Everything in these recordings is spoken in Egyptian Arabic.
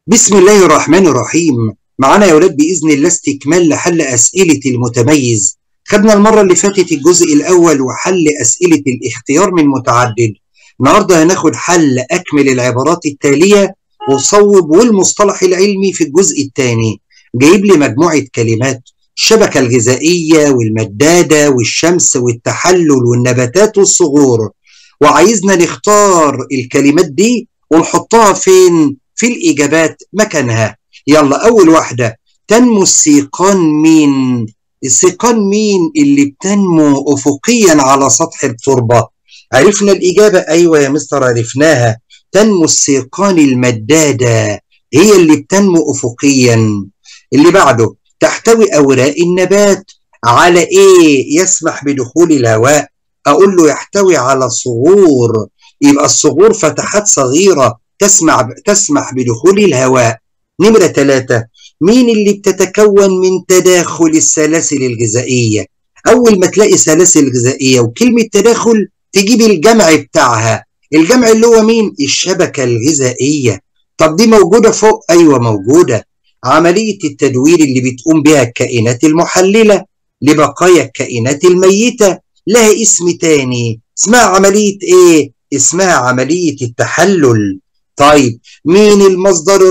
بسم الله الرحمن الرحيم معانا يا ولاد بإذن الله استكمال لحل أسئلة المتميز خدنا المرة اللي فاتت الجزء الأول وحل أسئلة الاختيار من متعدد النهاردة هناخد حل أكمل العبارات التالية وصوب والمصطلح العلمي في الجزء الثاني جايب لي مجموعة كلمات الشبكة الغذائية والمدادة والشمس والتحلل والنباتات والصغور وعايزنا نختار الكلمات دي ونحطها فين في الإجابات مكانها يلا أول واحدة تنمو السيقان مين السيقان مين اللي بتنمو أفقيا على سطح التربة عرفنا الإجابة أيوة يا مستر عرفناها تنمو السيقان المدادة هي اللي بتنمو أفقيا اللي بعده تحتوي أوراق النبات على إيه يسمح بدخول الهواء أقول له يحتوي على صغور يبقى الصغور فتحات صغيرة تسمع تسمح بدخول الهواء نمرة ثلاثة مين اللي بتتكون من تداخل السلاسل الغذائية أول ما تلاقي سلاسل غذائية وكلمة تداخل تجيب الجمع بتاعها الجمع اللي هو مين الشبكة الغذائية طب دي موجودة فوق أيوة موجودة عملية التدوير اللي بتقوم بها الكائنات المحللة لبقايا الكائنات الميتة لها اسم تاني اسمها عملية ايه اسمها عملية التحلل طيب مين المصدر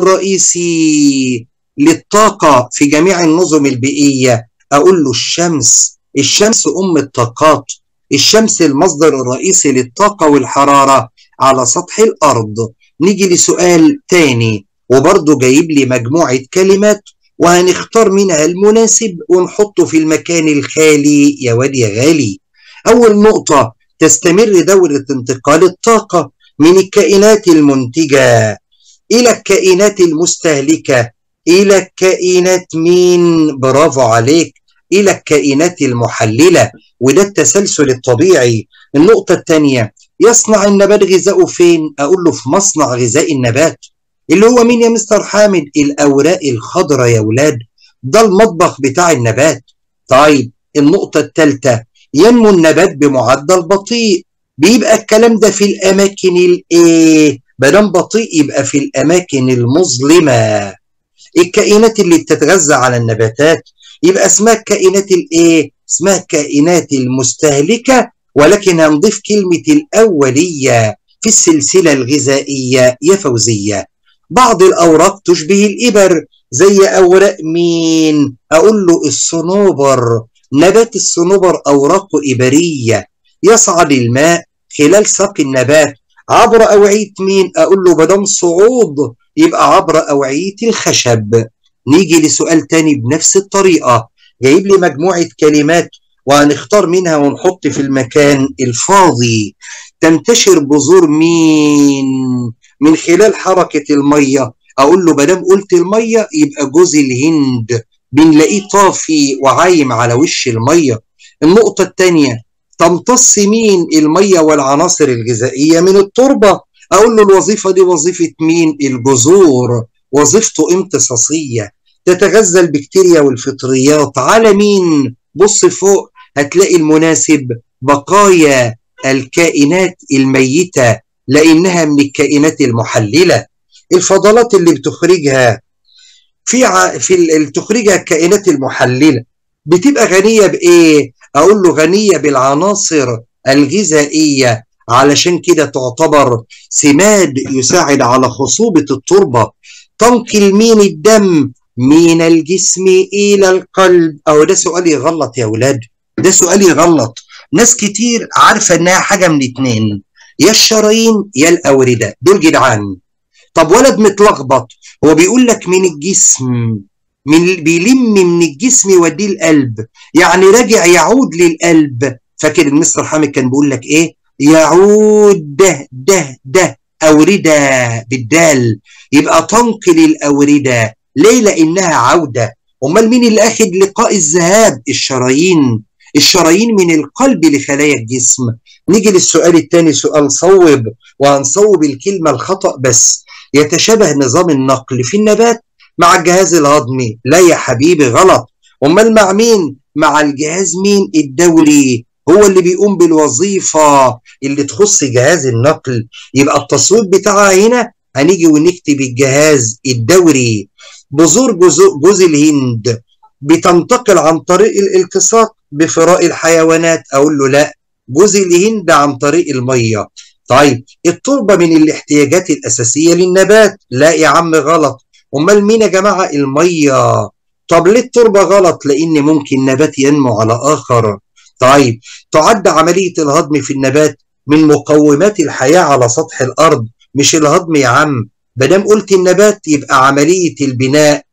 الرئيسي للطاقة في جميع النظم البيئية أقول له الشمس الشمس أم الطاقات الشمس المصدر الرئيسي للطاقة والحرارة على سطح الأرض نيجي لسؤال تاني وبرضه جايب لي مجموعة كلمات وهنختار منها المناسب ونحطه في المكان الخالي يا واد يا غالي أول نقطة تستمر دورة انتقال الطاقة من الكائنات المنتجة إلى الكائنات المستهلكة إلى الكائنات مين برافو عليك إلى الكائنات المحللة وده التسلسل الطبيعي النقطة الثانية يصنع النبات غذاؤه فين أقول له في مصنع غذاء النبات اللي هو مين يا مستر حامد الأوراق الخضراء يا ولاد ده المطبخ بتاع النبات طيب النقطة الثالثة ينمو النبات بمعدل بطيء بيبقى الكلام ده في الاماكن الايه مادام بطيء يبقى في الاماكن المظلمه الكائنات اللي بتتغذى على النباتات يبقى اسمها الكائنات الايه اسمها الكائنات المستهلكه ولكن هنضيف كلمه الاوليه في السلسله الغذائيه يا فوزيه بعض الاوراق تشبه الابر زي اوراق مين اقول له الصنوبر نبات الصنوبر اوراقه ابريه يصعد الماء خلال ساق النبات عبر أوعية مين؟ أقول له بدم صعود يبقى عبر أوعية الخشب نيجي لسؤال تاني بنفس الطريقة جايب لي مجموعة كلمات وهنختار منها ونحط في المكان الفاضي تنتشر بذور مين من خلال حركة المية أقول له بدم قلت المية يبقى جوز الهند بنلاقيه طافي وعايم على وش المية النقطة الثانية تمتص مين الميه والعناصر الغذائيه من التربه اقول له الوظيفه دي وظيفه مين الجذور وظيفته امتصاصيه تتغذى البكتيريا والفطريات على مين بص فوق هتلاقي المناسب بقايا الكائنات الميته لانها من الكائنات المحلله الفضلات اللي بتخرجها في ع... في اللي بتخرجها الكائنات المحلله بتبقى غنيه بايه اقول له غنيه بالعناصر الغذائيه علشان كده تعتبر سماد يساعد على خصوبه التربه تنقل مين الدم من الجسم الى القلب او ده سؤال يغلط يا ولاد ده سؤال يغلط ناس كتير عارفه انها حاجه من اتنين يا الشرايين يا الاورده دول جدعان طب ولد متلخبط هو بيقول لك من الجسم من بيلم من الجسم يوديه القلب يعني راجع يعود للقلب فاكر المستر حامد كان بيقول لك ايه يعود ده ده ده أوردة بالدال يبقى تنقل الأوردة ليه لأنها عودة أمال مين اللي أخد لقاء الذهاب الشرايين الشرايين من القلب لخلايا الجسم نيجي للسؤال الثاني سؤال صوب وهنصوب الكلمة الخطأ بس يتشابه نظام النقل في النبات مع الجهاز الهضمي لا يا حبيبي غلط امال مع مين مع الجهاز مين الدوري هو اللي بيقوم بالوظيفة اللي تخص جهاز النقل يبقى التصويت بتاعها هنا هنيجي ونكتب الجهاز الدوري بذور جوز الهند بتنتقل عن طريق الالتصاق بفراء الحيوانات اقول له لا جوز الهند عن طريق الميه طيب التربه من الاحتياجات الاساسيه للنبات لا يا عم غلط امال مين يا جماعه الميه طب ليه التربه غلط لان ممكن نبات ينمو على اخر طيب تعد عمليه الهضم في النبات من مقومات الحياه على سطح الارض مش الهضم يا عم مادام قلت النبات يبقى عمليه البناء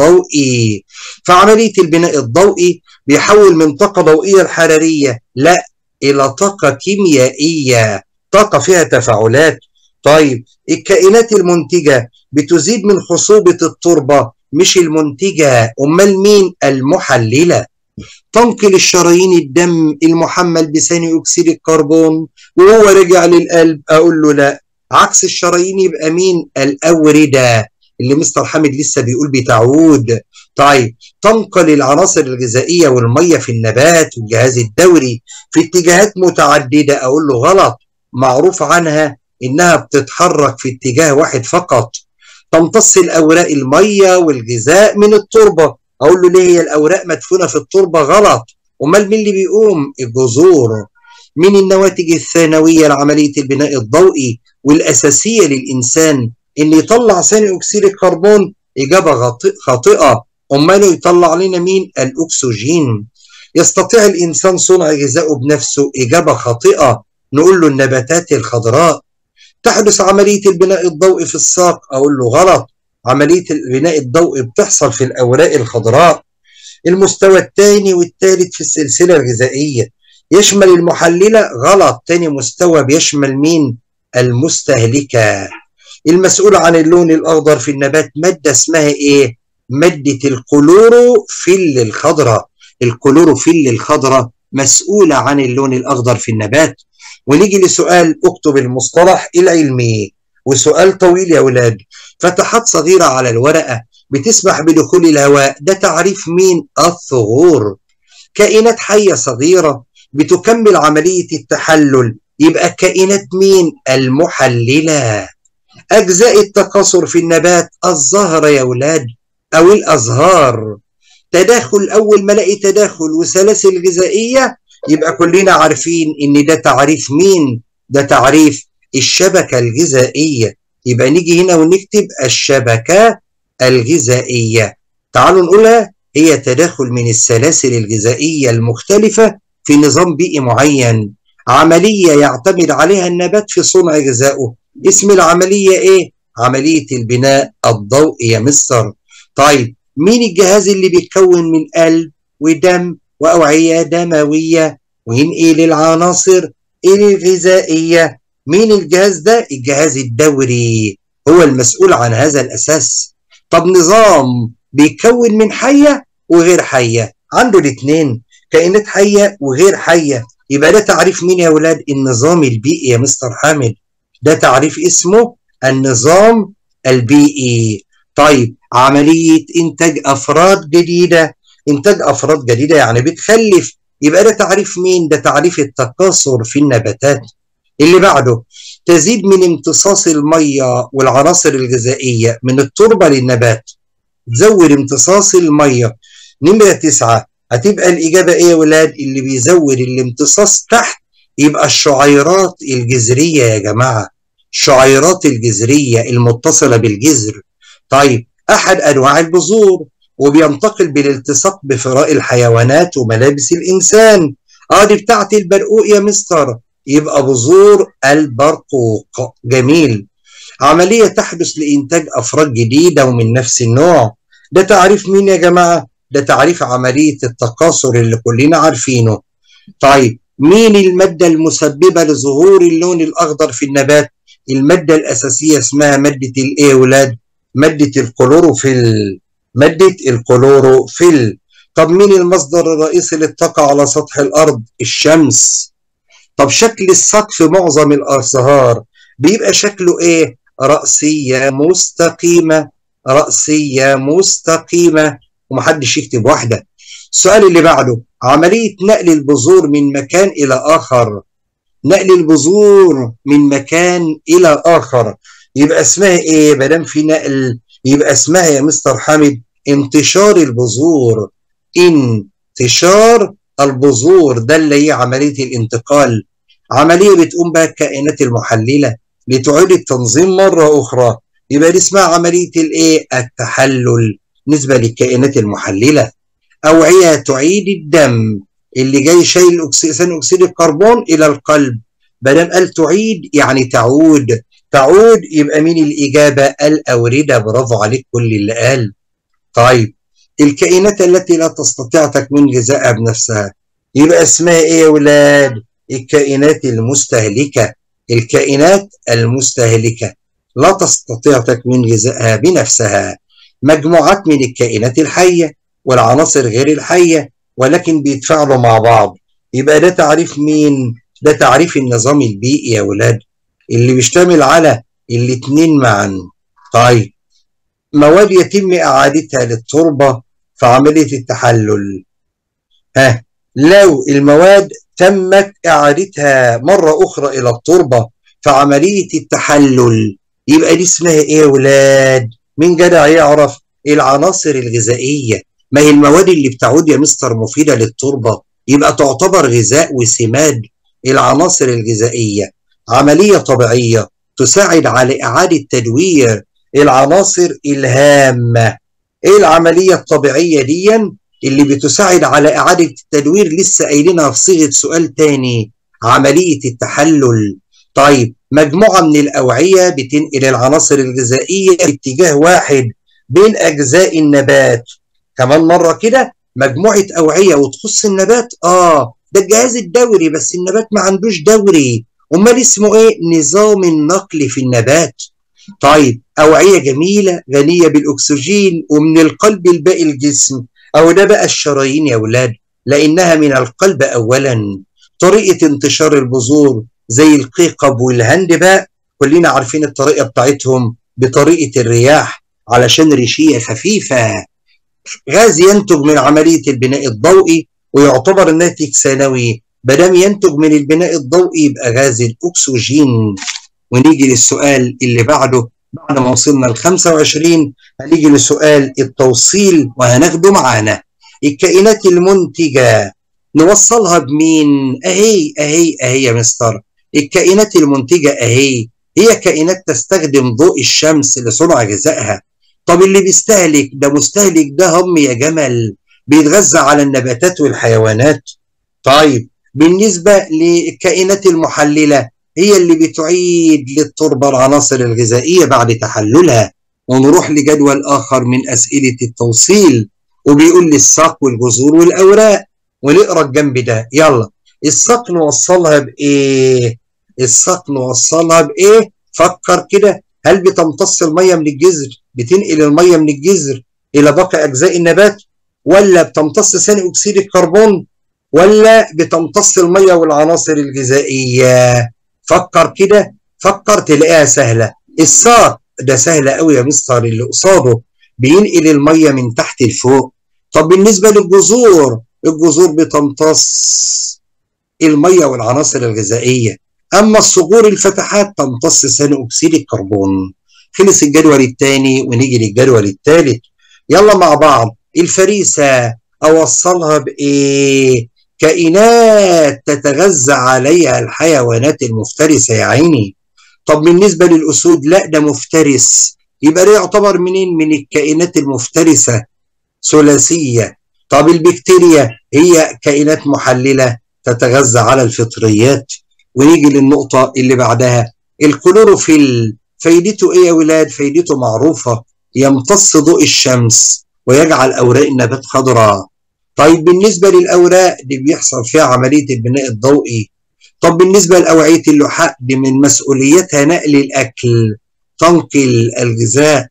الضوئي فعمليه البناء الضوئي بيحول من طاقه ضوئيه الحراريه لا الى طاقه كيميائيه طاقه فيها تفاعلات طيب الكائنات المنتجه بتزيد من خصوبه التربه مش المنتجه امال مين المحلله تنقل الشرايين الدم المحمل بثاني اكسيد الكربون وهو رجع للقلب اقول له لا عكس الشرايين يبقى مين الاورده اللي مستر حامد لسه بيقول بتعود طيب تنقل العناصر الغذائيه والميه في النبات والجهاز الدوري في اتجاهات متعدده اقول له غلط معروف عنها انها بتتحرك في اتجاه واحد فقط تمتص الاوراق الميه والغذاء من التربه اقول له ليه هي الاوراق مدفونه في التربه غلط امال مين اللي بيقوم الجذور من النواتج الثانويه لعمليه البناء الضوئي والاساسيه للانسان ان يطلع ثاني اكسيد الكربون اجابه خاطئه اماله يطلع لنا مين الاكسجين يستطيع الانسان صنع غذائه بنفسه اجابه خاطئه نقول له النباتات الخضراء تحدث عمليه البناء الضوئي في الساق اقول له غلط عمليه البناء الضوئي بتحصل في الاوراق الخضراء المستوى الثاني والثالث في السلسله الغذائيه يشمل المحلله غلط ثاني مستوى بيشمل مين المستهلكه المسؤول عن اللون الاخضر في النبات ماده اسمها ايه ماده الكلوروفيل الخضراء الكلوروفيل الخضراء مسؤوله عن اللون الاخضر في النبات ونيجي لسؤال اكتب المصطلح العلمي وسؤال طويل يا اولاد فتحات صغيره على الورقه بتسمح بدخول الهواء ده تعريف مين الثغور كائنات حيه صغيره بتكمل عمليه التحلل يبقى كائنات مين المحلله أجزاء التكاثر في النبات الزهرة يا ولاد أو الأزهار تداخل أول ما الاقي تداخل وسلاسل غذائية يبقى كلنا عارفين إن ده تعريف مين؟ ده تعريف الشبكة الغذائية يبقى نيجي هنا ونكتب الشبكة الغذائية تعالوا نقولها هي تداخل من السلاسل الغذائية المختلفة في نظام بيئي معين عملية يعتمد عليها النبات في صنع غذائه اسم العملية ايه؟ عملية البناء الضوئي يا مستر طيب مين الجهاز اللي بيتكون من قلب ودم وأوعية دموية وينقل العناصر الغذائية مين الجهاز ده؟ الجهاز الدوري هو المسؤول عن هذا الأساس طب نظام بيتكون من حية وغير حية عنده الاثنين كائنات حية وغير حية يبقى ده تعريف مين يا ولاد النظام البيئي يا مستر حامد ده تعريف اسمه النظام البيئي طيب عملية إنتاج أفراد جديدة إنتاج أفراد جديدة يعني بتخلف يبقى ده تعريف مين؟ ده تعريف التكاثر في النباتات اللي بعده تزيد من امتصاص المية والعناصر الغذائية من التربة للنبات تزود امتصاص المية نمرة تسعة هتبقى الإجابة إيه يا ولاد؟ اللي بيزود الامتصاص تحت يبقى الشعيرات الجذرية يا جماعة الشعيرات الجذرية المتصلة بالجذر طيب أحد أنواع البذور وبينتقل بالالتصاق بفراء الحيوانات وملابس الإنسان اه دي بتاعت البرقوق يا مستر يبقى بذور البرقوق جميل عملية تحدث لإنتاج أفراد جديدة ومن نفس النوع ده تعريف مين يا جماعة؟ ده تعريف عملية التكاثر اللي كلنا عارفينه طيب مين المادة المسببة لظهور اللون الأخضر في النبات؟ المادة الأساسية اسمها مادة الإيه يا ولاد؟ مادة الكلوروفيل مادة الكلوروفيل طب مين المصدر الرئيسي للطاقة على سطح الأرض؟ الشمس طب شكل الساق في معظم الأزهار بيبقى شكله إيه؟ رأسية مستقيمة رأسية مستقيمة ومحدش يكتب واحدة السؤال اللي بعده عملية نقل البذور من مكان إلى آخر نقل البذور من مكان إلى آخر يبقى اسمها ايه ما دام في نقل يبقى اسمها يا مستر حامد انتشار البذور انتشار البذور ده اللي هي عمليه الانتقال عمليه بتقوم بها الكائنات المحلله لتعيد التنظيم مره اخرى يبقى دي اسمها عمليه الايه التحلل بالنسبه للكائنات المحلله اوعيه تعيد الدم اللي جاي شايل ثاني اكسيد الكربون الى القلب بدل قال تعيد يعني تعود تعود يبقى مين الاجابه الاورده برافو عليك كل اللي قال طيب الكائنات التي لا تستطيع تكوين غذائها بنفسها يبقى اسمها ايه يا ولاد الكائنات المستهلكه الكائنات المستهلكه لا تستطيع تكوين غذائها بنفسها مجموعات من الكائنات الحيه والعناصر غير الحيه ولكن بيتفاعلوا مع بعض يبقى ده تعريف مين ده تعريف النظام البيئي يا ولاد اللي بيشتمل على الاثنين معا طيب مواد يتم اعادتها للتربه في عمليه التحلل ها لو المواد تمت اعادتها مره اخرى الى التربه في عمليه التحلل يبقى دي اسمها ايه يا ولاد مين جدع يعرف العناصر الغذائيه ما هي المواد اللي بتعود يا مستر مفيده للتربه يبقى تعتبر غذاء وسماد العناصر الغذائيه عمليه طبيعيه تساعد على اعاده تدوير العناصر الهامه ايه العمليه الطبيعيه دي اللي بتساعد على اعاده التدوير لسه قايلينها في صيغه سؤال تاني عمليه التحلل طيب مجموعه من الاوعيه بتنقل العناصر الغذائيه في اتجاه واحد بين اجزاء النبات كمان مره كده مجموعه اوعيه وتخص النبات اه ده الجهاز الدوري بس النبات ما عندوش دوري امال اسمه ايه نظام النقل في النبات طيب اوعيه جميله غنيه بالاكسجين ومن القلب لباقي الجسم او ده بقى الشرايين يا اولاد لانها من القلب اولا طريقه انتشار البذور زي القيقب والهندباء كلنا عارفين الطريقه بتاعتهم بطريقه الرياح علشان ريشيه خفيفه غاز ينتج من عمليه البناء الضوئي ويعتبر الناتج ثانوي بدام ينتج من البناء الضوئي يبقى غاز الاكسجين ونيجي للسؤال اللي بعده بعد ما وصلنا ل 25 هنيجي لسؤال التوصيل وهناخده معانا الكائنات المنتجه نوصلها بمين؟ اهي اهي اهي يا مستر الكائنات المنتجه اهي هي كائنات تستخدم ضوء الشمس لصنع غذائها طب اللي بيستهلك ده مستهلك ده هم يا جمل بيتغذى على النباتات والحيوانات طيب بالنسبة للكائنات المحللة هي اللي بتعيد للتربة العناصر الغذائية بعد تحللها ونروح لجدول آخر من أسئلة التوصيل وبيقول لي الساق والجذور والأوراق ونقرا الجنب ده يلا الساق نوصلها بإيه؟ الساق نوصلها بإيه؟ فكر كده هل بتمتص المية من الجذر؟ بتنقل المية من الجذر إلى باقي أجزاء النبات؟ ولا بتمتص ثاني أكسيد الكربون؟ ولا بتمتص الميه والعناصر الغذائيه فكر كده فكر تلاقيها سهله الساق ده سهله قوي يا مستر اللي قصاده بينقل الميه من تحت لفوق طب بالنسبه للجذور الجذور بتمتص الميه والعناصر الغذائيه اما الصغور الفتحات تمتص ثاني اكسيد الكربون خلص الجدول الثاني ونيجي للجدول الثالث يلا مع بعض الفريسه اوصلها بايه كائنات تتغذى عليها الحيوانات المفترسة يا عيني طب بالنسبة للأسود لا ده مفترس يبقى ده يعتبر منين من الكائنات المفترسة ثلاثية طب البكتيريا هي كائنات محللة تتغذى على الفطريات ونيجي للنقطة اللي بعدها الكلوروفيل فايدته ايه يا ولاد فايدته معروفة يمتص ضوء الشمس ويجعل أوراق النبات خضراء طيب بالنسبة للأوراق دي بيحصل فيها عملية البناء الضوئي طب بالنسبة لأوعية اللحاء دي من مسؤوليتها نقل الأكل تنقل الغذاء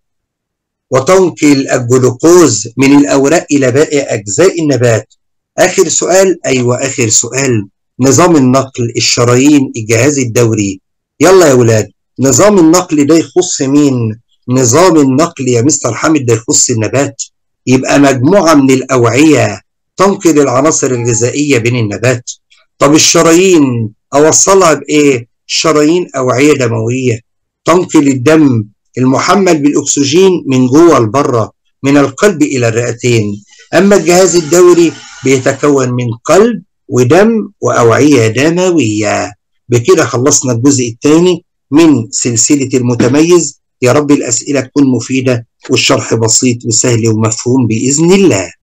وتنقل الجلوكوز من الأوراق إلى باقي أجزاء النبات آخر سؤال أيوة آخر سؤال نظام النقل الشرايين الجهاز الدوري يلا يا ولاد نظام النقل ده يخص مين نظام النقل يا مستر حامد ده يخص النبات يبقى مجموعة من الأوعية تنقل العناصر الغذائية بين النبات طب الشرايين أوصلها بإيه؟ الشرايين أوعية دموية تنقل الدم المحمل بالأكسجين من جوه لبره من القلب إلى الرئتين أما الجهاز الدوري بيتكون من قلب ودم وأوعية دموية بكده خلصنا الجزء الثاني من سلسلة المتميز يا رب الأسئلة تكون مفيدة والشرح بسيط وسهل ومفهوم بإذن الله